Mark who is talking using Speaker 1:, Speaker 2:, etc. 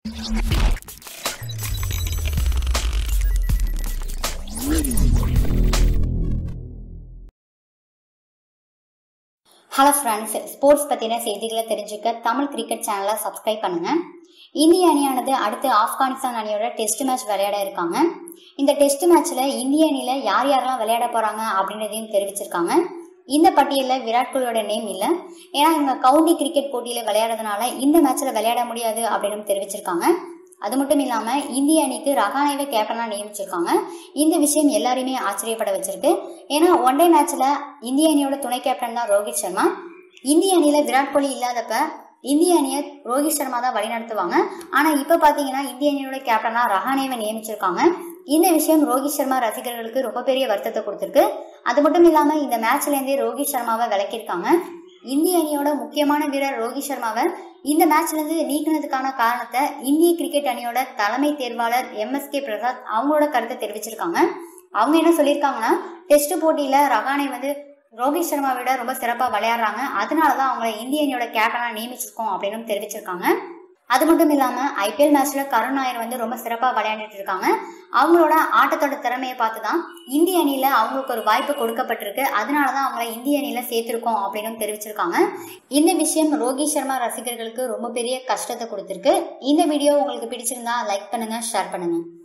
Speaker 1: hello friends sports பற்றின செய்திகளை தெரிஞ்சுக்க தமிழ் கிரிக்கெட் சேனலை சப்ஸ்கிரைப் பண்ணுங்க இந்திய அணியானது அடுத்து ஆப்கானிஸ்தான் அணியோட டெஸ்ட் மேட்ச் விளையாட இருக்காங்க இந்த டெஸ்ட் மேட்ச்ல இந்திய அணியில யார் யாரெல்லாம் விளையாட போறாங்க அப்படின்றதையும் தெரிவிச்சிருக்காங்க இந்த பட்டியலில் விராட் கோலியோட நேம் இல்லை ஏன்னா இவங்க கவுண்டி கிரிக்கெட் போட்டியில் விளையாடுறதுனால இந்த மேட்ச்ல விளையாட முடியாது அப்படின்னு தெரிவிச்சிருக்காங்க அது மட்டும் இல்லாம இந்திய அணிக்கு ரகானேவை கேப்டனா நியமிச்சிருக்காங்க இந்த விஷயம் எல்லாரையுமே ஆச்சரியப்பட வச்சிருக்கு ஏன்னா ஒன் டே மேட்ச்ல இந்திய அணியோட துணை கேப்டன் தான் ரோஹித் சர்மா இந்திய அணியில விராட் கோலி இல்லாதப்ப இந்திய அணியை ரோஹித் சர்மா தான் வழிநடத்துவாங்க ஆனா இப்ப பாத்தீங்கன்னா இந்திய அணியோட கேப்டனா ரஹானேவை நியமிச்சிருக்காங்க இந்த விஷயம் ரோஹித் சர்மா ரசிகர்களுக்கு ரொம்ப பெரிய வருத்தத்தை கொடுத்திருக்கு அது மட்டும் இல்லாம இந்த மேட்ச்ல இருந்தே ரோஹித் சர்மாவை விளக்கியிருக்காங்க இந்திய அணியோட முக்கியமான வீரர் ரோஹித் சர்மாவை இந்த மேட்ச்ல இருந்து நீக்கினதுக்கான காரணத்தை இந்திய கிரிக்கெட் அணியோட தலைமை தேர்வாளர் எம் எஸ் கே பிரசாத் அவங்களோட கருத்தை தெரிவிச்சிருக்காங்க அவங்க என்ன சொல்லியிருக்காங்கன்னா டெஸ்ட் போட்டியில ரகானே வந்து ரோஹித் சர்மா விட ரொம்ப சிறப்பாக விளையாடுறாங்க அதனால தான் அவங்கள இந்திய அணியோட கேப்டனாக நியமிச்சிருக்கோம் அப்படின்னு தெரிவிச்சிருக்காங்க அது மட்டும் இல்லாமல் ஐபிஎல் மேட்ச்ல கருண் நாயர் வந்து ரொம்ப சிறப்பாக விளையாண்டுட்டு இருக்காங்க அவங்களோட ஆட்டத்தோட திறமையை பார்த்து தான் இந்திய அணியில அவங்களுக்கு ஒரு வாய்ப்பு கொடுக்கப்பட்டிருக்கு அதனால தான் அவங்கள இந்திய அணியில சேர்த்திருக்கோம் அப்படின்னு தெரிவிச்சிருக்காங்க இந்த விஷயம் ரோஹித் சர்மா ரசிகர்களுக்கு ரொம்ப பெரிய கஷ்டத்தை கொடுத்திருக்கு இந்த வீடியோ உங்களுக்கு பிடிச்சிருந்தா லைக் பண்ணுங்க ஷேர் பண்ணுங்க